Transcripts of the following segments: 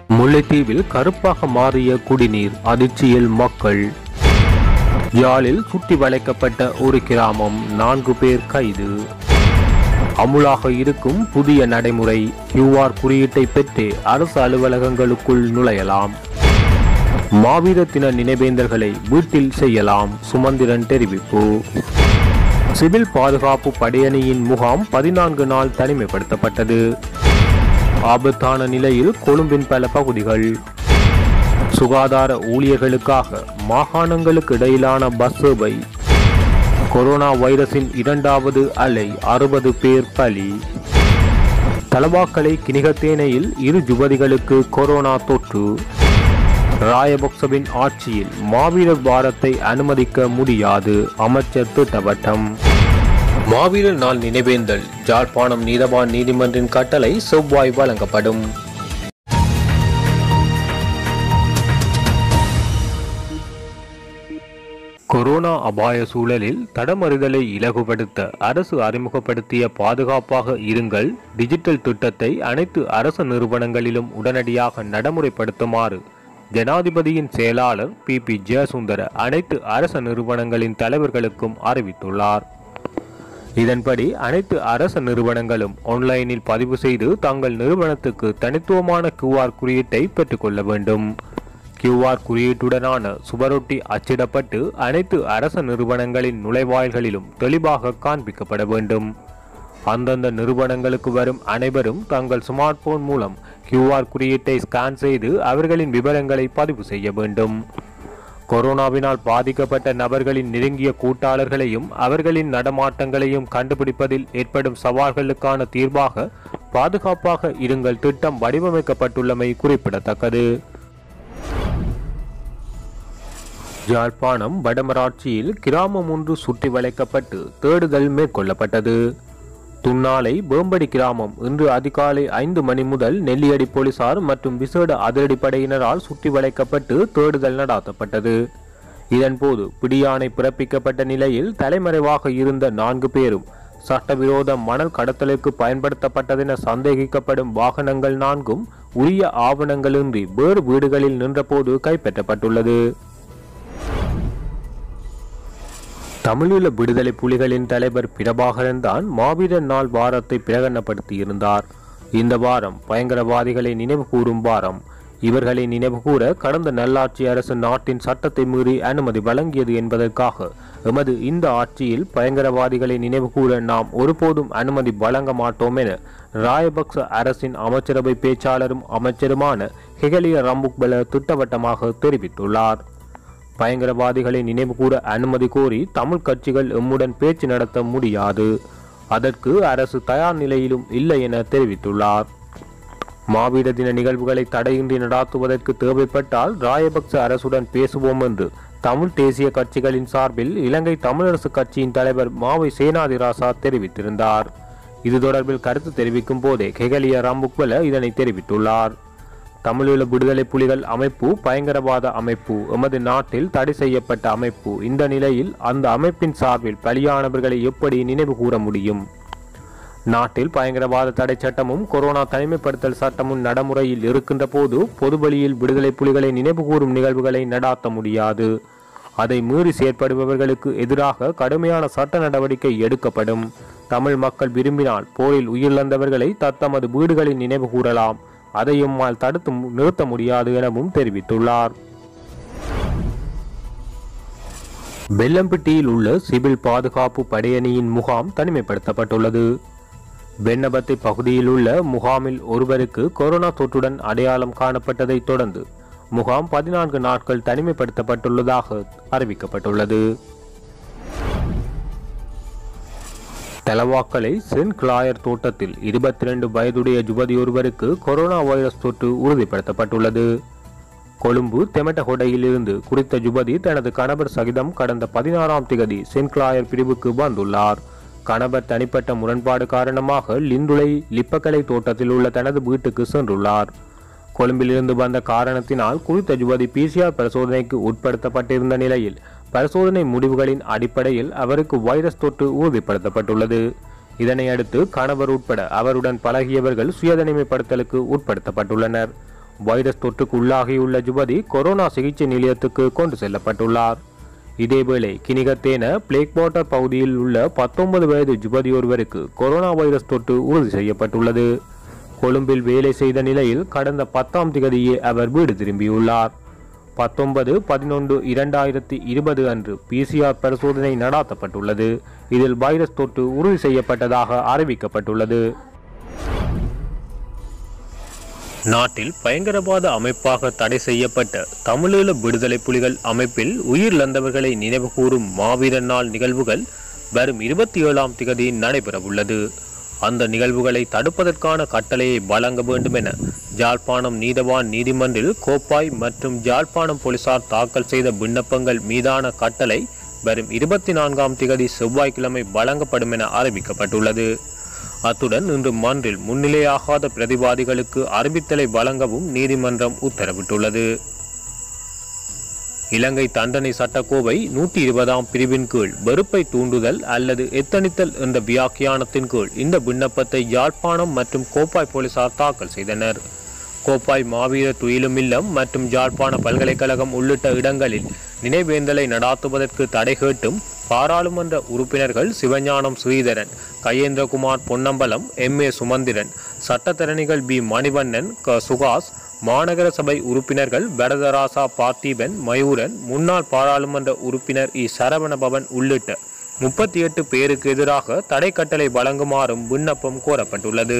முல்லைத்தீவில் கருப்பாக மாறிய குடிநீர் அதிர்ச்சியில் மக்கள் யாழில் சுற்றி வளைக்கப்பட்ட ஒரு கிராமம் நான்கு பேர் கைது அமுலாக இருக்கும் புதிய நடைமுறை கியூஆர் குறியீட்டை பெற்று அரசு அலுவலகங்களுக்குள் நுழையலாம் மாவீர தின நினைவேந்தல்களை வீட்டில் செய்யலாம் சுமந்திரன் தெரிவிப்பு சிவில் பாதுகாப்பு படையணியின் முகாம் பதினான்கு நாள் தனிமைப்படுத்தப்பட்டது ஆபத்தான நிலையில் கொழும்பின் பல பகுதிகள் சுகாதார ஊழியர்களுக்காக மாகாணங்களுக்கு இடையிலான பஸ் சேவை கொரோனா வைரஸின் இரண்டாவது அலை அறுபது பேர் பலி தலவாக்கலை கிணிகத்தேனையில் இரு யுவதிகளுக்கு கொரோனா தொற்று ராயபக்சவின் ஆட்சியில் மாவீரர் வாரத்தை அனுமதிக்க முடியாது அமைச்சர் திட்டவட்டம் மாவீரர் நாள் நினைவேந்தல் ஜாழ்ப்பாணம் நீதவான் நீதிமன்றின் கட்டளை செவ்வாய் வழங்கப்படும் கொரோனா அபாய சூழலில் தடமறிதலை இலகுபடுத்த அரசு அறிமுகப்படுத்திய பாதுகாப்பாக இருங்கள் டிஜிட்டல் திட்டத்தை அனைத்து அரசு நிறுவனங்களிலும் உடனடியாக நடைமுறைப்படுத்துமாறு ஜனாதிபதியின் செயலாளர் பி பி ஜெயசுந்தர அனைத்து அரச நிறுவனங்களின் தலைவர்களுக்கும் அறிவித்துள்ளார் இதன்படி அனைத்து அரச நிறுவனங்களும் ஆன்லைனில் பதிவு செய்து தங்கள் நிறுவனத்துக்கு தனித்துவமான கியூஆர் குறியீட்டை பெற்றுக்கொள்ள வேண்டும் கியூஆர் குறியீட்டுடனான சுவரொட்டி அச்சிடப்பட்டு அனைத்து அரச நிறுவனங்களின் நுழைவாயில்களிலும் தெளிவாக காண்பிக்கப்பட வேண்டும் அந்தந்த நிறுவனங்களுக்கு வரும் அனைவரும் தங்கள் ஸ்மார்ட் போன் மூலம் கியூஆர் குறியீட்டை ஸ்கேன் செய்து அவர்களின் விவரங்களை பதிவு செய்ய வேண்டும் கொரோனாவினால் பாதிக்கப்பட்ட நபர்களின் நெருங்கிய கூட்டாளர்களையும் அவர்களின் நடமாட்டங்களையும் கண்டுபிடிப்பதில் ஏற்படும் சவால்களுக்கான தீர்வாக பாதுகாப்பாக இருங்கள் திட்டம் வடிவமைக்கப்பட்டுள்ளமை குறிப்பிடத்தக்கது யாழ்ப்பாணம் வடமராட்சியில் கிராமம் ஒன்று சுற்றி வளைக்கப்பட்டு தேடுதல் மேற்கொள்ளப்பட்டது துன்னாலை வேம்படி கிராமம் இன்று அதிகாலை ஐந்து மணி முதல் நெல்லியடி போலீசார் மற்றும் விசேட அதிரடிப்படையினரால் சுற்றி வளைக்கப்பட்டு தேடுதல் நடாத்தப்பட்டது இதன்போது பிடியாணை பிறப்பிக்கப்பட்ட நிலையில் தலைமறைவாக இருந்த நான்கு பேரும் சட்டவிரோத மணல் கடத்தலுக்கு பயன்படுத்தப்பட்டதென சந்தேகிக்கப்படும் வாகனங்கள் நான்கும் உரிய ஆவணங்களின்றி வேறு வீடுகளில் நின்றபோது கைப்பற்றப்பட்டுள்ளது தமிழீழ விடுதலை புலிகளின் தலைவர் பிரபாகரன் தான் மாவீரர் நாள் வாரத்தை பிரகடனப்படுத்தியிருந்தார் இந்த வாரம் பயங்கரவாதிகளை நினைவு கூறும் வாரம் இவர்களை நினைவுகூர கடந்த நல்லாட்சி அரசு நாட்டின் சட்டத்தை மீறி அனுமதி வழங்கியது என்பதற்காக எமது இந்த ஆட்சியில் பயங்கரவாதிகளை நினைவுகூர நாம் ஒருபோதும் அனுமதி வழங்க மாட்டோம் என ராயபக்ச அரசின் அமைச்சரவை பேச்சாளரும் அமைச்சருமான ஹெகலிய ரம்புக்பல திட்டவட்டமாக தெரிவித்துள்ளார் பயங்கரவாதிகளை நினைவுகூர அனுமதி கோரி தமிழ் கட்சிகள் எம்முடன் பேச்சு நடத்த முடியாது அதற்கு அரசு தயார் நிலையிலும் இல்லை என தெரிவித்துள்ளார் மாவீர தின நிகழ்வுகளை தடையின்றி நடாத்துவதற்கு தேவைப்பட்டால் ராயபக்ச அரசுடன் பேசுவோம் என்று தமிழ் தேசிய கட்சிகளின் சார்பில் இலங்கை தமிழரசு கட்சியின் தலைவர் மாவை சேனாதிராசா தெரிவித்திருந்தார் இது தொடர்பில் கருத்து தெரிவிக்கும் போதே கெகலிய ராம்புக்வல இதனை தெரிவித்துள்ளார் தமிழீழ விடுதலை புலிகள் அமைப்பு பயங்கரவாத அமைப்பு எமது நாட்டில் தடை செய்யப்பட்ட அமைப்பு இந்த நிலையில் அந்த அமைப்பின் சார்பில் பலியானவர்களை எப்படி நினைவு கூற முடியும் நாட்டில் பயங்கரவாத தடை சட்டமும் கொரோனா தனிமைப்படுத்தல் சட்டமும் நடைமுறையில் இருக்கின்ற போது பொதுவெளியில் விடுதலை புலிகளை நினைவு கூறும் நிகழ்வுகளை நடாத்த முடியாது அதை மீறி செயற்படுபவர்களுக்கு எதிராக கடுமையான சட்ட நடவடிக்கை எடுக்கப்படும் தமிழ் மக்கள் விரும்பினால் போரில் உயிரிழந்தவர்களை தத்தமது வீடுகளில் நினைவு கூறலாம் அதை எம்மால் தடுத்து மு- நிறுத்த முடியாது எனவும் தெரிவித்துள்ளார் வெள்ளம்பட்டியில் உள்ள சிவில் பாதுகாப்பு படையணியின் முகாம் தனிமைப்படுத்தப்பட்டுள்ளது வெண்ணபத்தை பகுதியில் உள்ள முகாமில் ஒருவருக்கு கொரோனா தொற்றுடன் அடையாளம் காணப்பட்டதைத் தொடர்ந்து முகாம் பதினான்கு நாட்கள் தனிமைப்படுத்தப்பட்டுள்ளதாக அறிவிக்கப்பட்டுள்ளது தலவாக்கலை சென்ட் கிளாயர் தோட்டத்தில் இருபத்தி ரெண்டு வயதுடைய யுவதியொருவருக்கு கொரோனா வைரஸ் தொற்று உறுதிப்படுத்தப்பட்டுள்ளது கொழும்பு தெமட்டகொடையிலிருந்து குறித்த யுவதி தனது கணவர் சகிதம் கடந்த பதினாறாம் திகதி சென்ட் கிளாயர் பிரிவுக்கு வந்துள்ளார் கணவர் தனிப்பட்ட முரண்பாடு காரணமாக லிந்துளை லிப்பக்கலை தோட்டத்தில் உள்ள தனது வீட்டுக்கு சென்றுள்ளார் கொழும்பிலிருந்து வந்த காரணத்தினால் குறித்த யுவதி பிசிஆர் பரிசோதனைக்கு உட்படுத்தப்பட்டிருந்த நிலையில் பரிசோதனை முடிவுகளின் அடிப்படையில் அவருக்கு வைரஸ் தொற்று உறுதிப்படுத்தப்பட்டுள்ளது இதனை அடுத்து கணவர் உட்பட அவருடன் பழகியவர்கள் சுயதனிமைப்படுத்தலுக்கு உட்படுத்தப்பட்டுள்ளனர் வைரஸ் தொற்றுக்கு உள்ளாகியுள்ள யுவதி கொரோனா சிகிச்சை நிலையத்துக்கு கொண்டு செல்லப்பட்டுள்ளார் இதேவேளை கினிகத்தேன பிளேக் வாட்டர் பகுதியில் உள்ள பத்தொன்பது வயது யுவதி ஒருவருக்கு கொரோனா வைரஸ் தொற்று உறுதி செய்யப்பட்டுள்ளது கொழும்பில் வேலை செய்த நிலையில் கடந்த பத்தாம் திகதியே அவர் வீடு திரும்பியுள்ளார் பத்தொன்பது பதினொன்று இரண்டாயிரத்தி இருபது அன்று பிசிஆர் பரிசோதனை நடாத்தப்பட்டுள்ளது இதில் வைரஸ் தொற்று உறுதி செய்யப்பட்டதாக அறிவிக்கப்பட்டுள்ளது நாட்டில் பயங்கரவாத அமைப்பாக தடை செய்யப்பட்ட தமிழீழ விடுதலை புலிகள் அமைப்பில் உயிரிழந்தவர்களை நினைவுகூரும் மாவீரர் நாள் நிகழ்வுகள் வரும் இருபத்தி ஏழாம் திகதி நடைபெறவுள்ளது அந்த நிகழ்வுகளை தடுப்பதற்கான கட்டளையை வழங்க வேண்டும் என ஜாழ்ப்பாணம் நீதவான் நீதிமன்றில் கோப்பாய் மற்றும் ஜாழ்ப்பாணம் போலீசார் தாக்கல் செய்த விண்ணப்பங்கள் மீதான கட்டளை வரும் இருபத்தி நான்காம் திகதி செவ்வாய்க்கிழமை வழங்கப்படும் என அறிவிக்கப்பட்டுள்ளது அத்துடன் இன்று மன்றில் முன்னிலையாகாத பிரதிவாதிகளுக்கு அறிவித்தலை வழங்கவும் நீதிமன்றம் உத்தரவிட்டுள்ளது இலங்கை தண்டனை சட்டக்கோவை நூற்றி இருபதாம் பிரிவின் கீழ் வெறுப்பை தூண்டுதல் அல்லது எத்தனித்தல் என்ற வியாக்கியானத்தின் கீழ் இந்த விண்ணப்பத்தை யாழ்ப்பாணம் மற்றும் கோப்பாய் போலீசார் தாக்கல் செய்தனர் கோப்பாய் மாவீர துயிலும் இல்லம் மற்றும் யாழ்ப்பாண பல்கலைக்கழகம் உள்ளிட்ட இடங்களில் நினைவேந்தலை நடாத்துவதற்கு தடை கேட்டும் பாராளுமன்ற உறுப்பினர்கள் சிவஞானம் ஸ்ரீதரன் கையேந்திரகுமார் பொன்னம்பலம் எம் ஏ சுமந்திரன் சட்டத்தரணிகள் பி மணிவண்ணன் க சுகாஸ் மாநகர சபை உறுப்பினர்கள் வரதராசா பார்த்திபன் மயூரன் முன்னாள் பாராளுமன்ற உறுப்பினர் இ சரவணபவன் உள்ளிட்ட முப்பத்தி எட்டு பேருக்கு எதிராக தடை கட்டளை வழங்குமாறும் விண்ணப்பம் கோரப்பட்டுள்ளது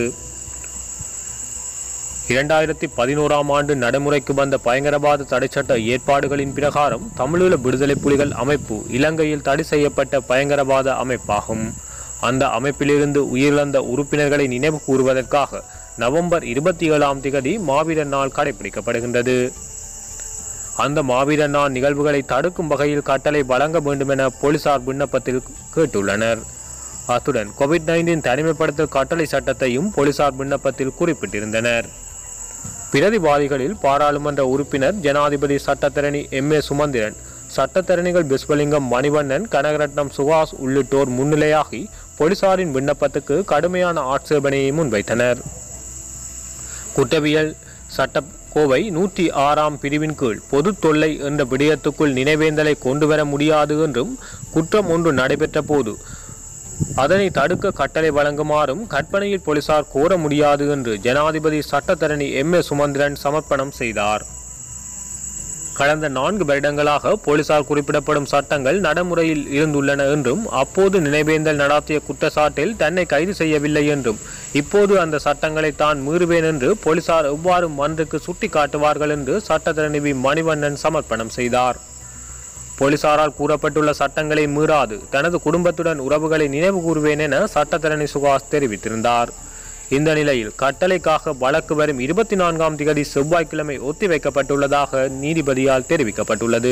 இரண்டாயிரத்தி பதினோராம் ஆண்டு நடைமுறைக்கு வந்த பயங்கரவாத தடைச்சட்ட ஏற்பாடுகளின் பிரகாரம் தமிழீழ விடுதலை புலிகள் அமைப்பு இலங்கையில் தடை செய்யப்பட்ட பயங்கரவாத அமைப்பாகும் அந்த அமைப்பிலிருந்து உயிரிழந்த உறுப்பினர்களை நினைவு கூறுவதற்காக நவம்பர் இருபத்தி ஏழாம் திகதி மாவீரர் நாள் கடைபிடிக்கப்படுகின்றது அந்த மாவீரர் நாள் நிகழ்வுகளை தடுக்கும் வகையில் கட்டளை வழங்க வேண்டும் என போலீசார் விண்ணப்பத்தில் கேட்டுள்ளனர் அத்துடன் கோவிட் நைன்டீன் தனிமைப்படுத்தல் கட்டளை சட்டத்தையும் போலீசார் விண்ணப்பத்தில் குறிப்பிட்டிருந்தனர் பிரதிவாதிகளில் பாராளுமன்ற உறுப்பினர் ஜனாதிபதி சட்டத்தரணி எம் ஏ சுமந்திரன் சட்டத்தரணிகள் பிஸ்வலிங்கம் மணிவண்ணன் கனகரட்னம் சுகாஸ் உள்ளிட்டோர் முன்னிலையாகி போலீசாரின் விண்ணப்பத்துக்கு கடுமையான ஆட்சேபனையை முன்வைத்தனர் குற்றவியல் சட்ட கோவை நூற்றி ஆறாம் பிரிவின் கீழ் பொது தொல்லை என்ற விடயத்துக்குள் நினைவேந்தலை கொண்டுவர முடியாது என்றும் குற்றம் ஒன்று நடைபெற்ற போது அதனை தடுக்க கட்டளை வழங்குமாறும் கற்பனையில் போலீசார் கோர முடியாது என்று ஜனாதிபதி சட்டத்தரணி எம் ஏ சுமந்திரன் சமர்ப்பணம் செய்தார் கடந்த நான்கு வருடங்களாக போலீசார் குறிப்பிடப்படும் சட்டங்கள் நடைமுறையில் இருந்துள்ளன என்றும் அப்போது நினைவேந்தல் நடாத்திய குற்றச்சாட்டில் தன்னை கைது செய்யவில்லை என்றும் இப்போது அந்த சட்டங்களை தான் மீறுவேன் என்று போலீசார் எவ்வாறு மன்றுக்கு சுட்டி காட்டுவார்கள் என்று சட்டத்தரணி வி மணிவண்ணன் சமர்ப்பணம் செய்தார் போலீசாரால் கூறப்பட்டுள்ள சட்டங்களை மீறாது தனது குடும்பத்துடன் உறவுகளை நினைவு கூறுவேன் என சட்டத்தரணி சுகாஸ் தெரிவித்திருந்தார் இந்த நிலையில் கட்டளைக்காக வழக்கு வரும் இருபத்தி நான்காம் திகதி செவ்வாய்க்கிழமை ஒத்திவைக்கப்பட்டுள்ளதாக நீதிபதியால் தெரிவிக்கப்பட்டுள்ளது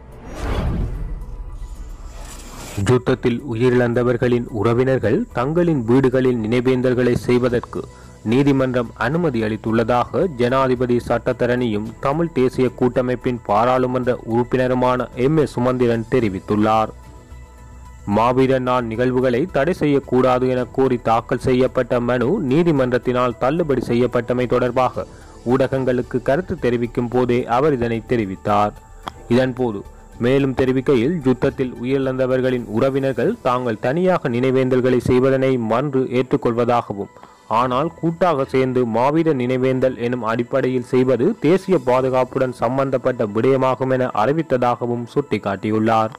யுத்தத்தில் உயிரிழந்தவர்களின் உறவினர்கள் தங்களின் வீடுகளில் நினைவேந்தல்களை செய்வதற்கு நீதிமன்றம் அனுமதி அளித்துள்ளதாக ஜனாதிபதி சட்டத்தரணியும் தமிழ் தேசிய கூட்டமைப்பின் பாராளுமன்ற உறுப்பினருமான எம் ஏ சுமந்திரன் தெரிவித்துள்ளார் மாவீரர் நாள் நிகழ்வுகளை தடை செய்யக்கூடாது என கோரி தாக்கல் செய்யப்பட்ட மனு நீதிமன்றத்தினால் தள்ளுபடி செய்யப்பட்டமை தொடர்பாக ஊடகங்களுக்கு கருத்து தெரிவிக்கும் போதே அவர் இதனை தெரிவித்தார் இதன்போது மேலும் தெரிவிக்கையில் யுத்தத்தில் உயிரிழந்தவர்களின் உறவினர்கள் தாங்கள் தனியாக நினைவேந்தல்களை செய்வதனை மன்று ஏற்றுக்கொள்வதாகவும் ஆனால் கூட்டாக சேர்ந்து மாவீர நினைவேந்தல் எனும் அடிப்படையில் செய்வது தேசிய பாதுகாப்புடன் சம்பந்தப்பட்ட விடயமாகும் என அறிவித்ததாகவும் சுட்டிக்காட்டியுள்ளார்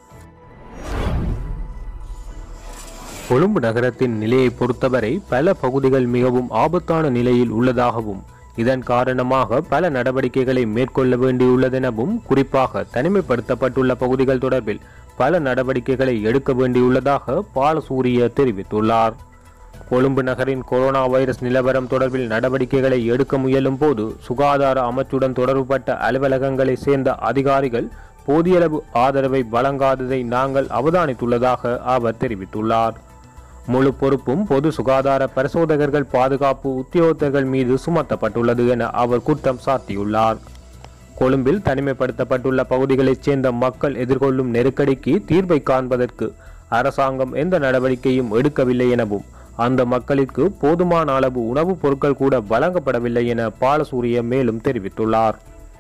கொழும்பு நகரத்தின் நிலையை பொறுத்தவரை பல பகுதிகள் மிகவும் ஆபத்தான நிலையில் உள்ளதாகவும் இதன் காரணமாக பல நடவடிக்கைகளை மேற்கொள்ள வேண்டியுள்ளதெனவும் குறிப்பாக தனிமைப்படுத்தப்பட்டுள்ள பகுதிகள் தொடர்பில் பல நடவடிக்கைகளை எடுக்க வேண்டியுள்ளதாக பாலசூரிய தெரிவித்துள்ளார் கொழும்பு நகரின் கொரோனா வைரஸ் நிலவரம் தொடர்பில் நடவடிக்கைகளை எடுக்க முயலும் போது சுகாதார அமைச்சுடன் தொடர்புபட்ட அலுவலகங்களை சேர்ந்த அதிகாரிகள் போதியளவு ஆதரவை வழங்காததை நாங்கள் அவதானித்துள்ளதாக அவர் தெரிவித்துள்ளார் முழு பொறுப்பும் பொது சுகாதார பரிசோதகர்கள் பாதுகாப்பு உத்தியோகத்தர்கள் மீது சுமத்தப்பட்டுள்ளது என அவர் குற்றம் சாட்டியுள்ளார் கொழும்பில் தனிமைப்படுத்தப்பட்டுள்ள பகுதிகளைச் சேர்ந்த மக்கள் எதிர்கொள்ளும் நெருக்கடிக்கு தீர்வை காண்பதற்கு அரசாங்கம் எந்த நடவடிக்கையும் எடுக்கவில்லை எனவும் அந்த மக்களுக்கு போதுமான அளவு உணவுப் பொருட்கள் கூட வழங்கப்படவில்லை என பாலசூரிய மேலும் தெரிவித்துள்ளார்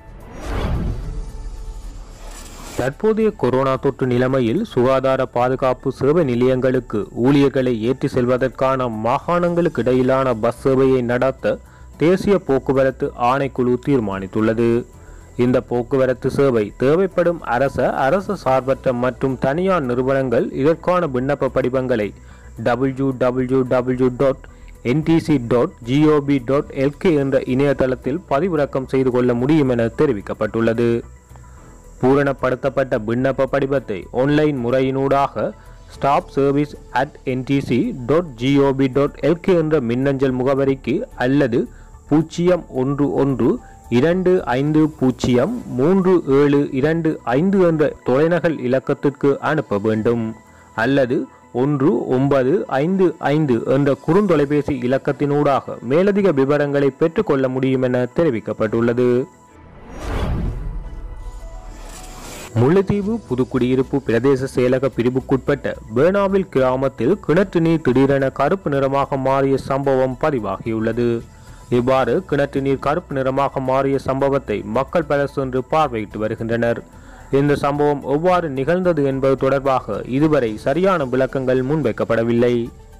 தற்போதைய கொரோனா தொற்று நிலைமையில் சுகாதார பாதுகாப்பு சேவை நிலையங்களுக்கு ஊழியர்களை ஏற்றி செல்வதற்கான மாகாணங்களுக்கு இடையிலான பஸ் சேவையை நடத்த தேசிய போக்குவரத்து ஆணைக்குழு தீர்மானித்துள்ளது இந்த போக்குவரத்து சேவை தேவைப்படும் அரச அரசு சார்பற்ற மற்றும் தனியார் நிறுவனங்கள் இதற்கான விண்ணப்ப படிவங்களை W W W dot NTC dot GOP dot LK என்ற இணையதளத்தில் பதிவிறக்கம் செய்து கொள்ள முடியும் என தெரிவிக்கப்பட்டுள்ளது பூரணப்படுத்தப்பட்ட விண்ணப்ப படிவத்தை ஆன்லைன் முறையினூடாக staff service at NTC dot GOP dot LK என்ற மின்னஞ்சல் முகவரிக்கு அல்லது பூஜ்ஜியம் ஒன்று ஒன்று இரண்டு ஐந்து பூஜ்ஜியம் மூன்று ஏழு இரண்டு ஐந்து என்ற தொலைநகல் இலக்கத்திற்கு அனுப்ப வேண்டும் அல்லது ஒன்று ஒன்பது ஐந்து ஐந்து என்ற குறுந்தொலைபேசி இலக்கத்தினூடாக மேலதிக விவரங்களை பெற்றுக்கொள்ள முடியும் என தெரிவிக்கப்பட்டுள்ளது முல்லைத்தீவு புதுக்குடியிருப்பு பிரதேச செயலக பிரிவுக்குட்பட்ட பேனாவில் கிராமத்தில் கிணற்று நீர் திடீரென கருப்பு நிறமாக மாறிய சம்பவம் பதிவாகியுள்ளது இவ்வாறு கிணற்று நீர் கருப்பு நிறமாக மாறிய சம்பவத்தை மக்கள் பலர் சென்று பார்வையிட்டு வருகின்றனர் இந்த சம்பவம் எவ்வாறு நிகழ்ந்தது என்பது தொடர்பாக இதுவரை சரியான விளக்கங்கள் முன்வைக்கப்படவில்லை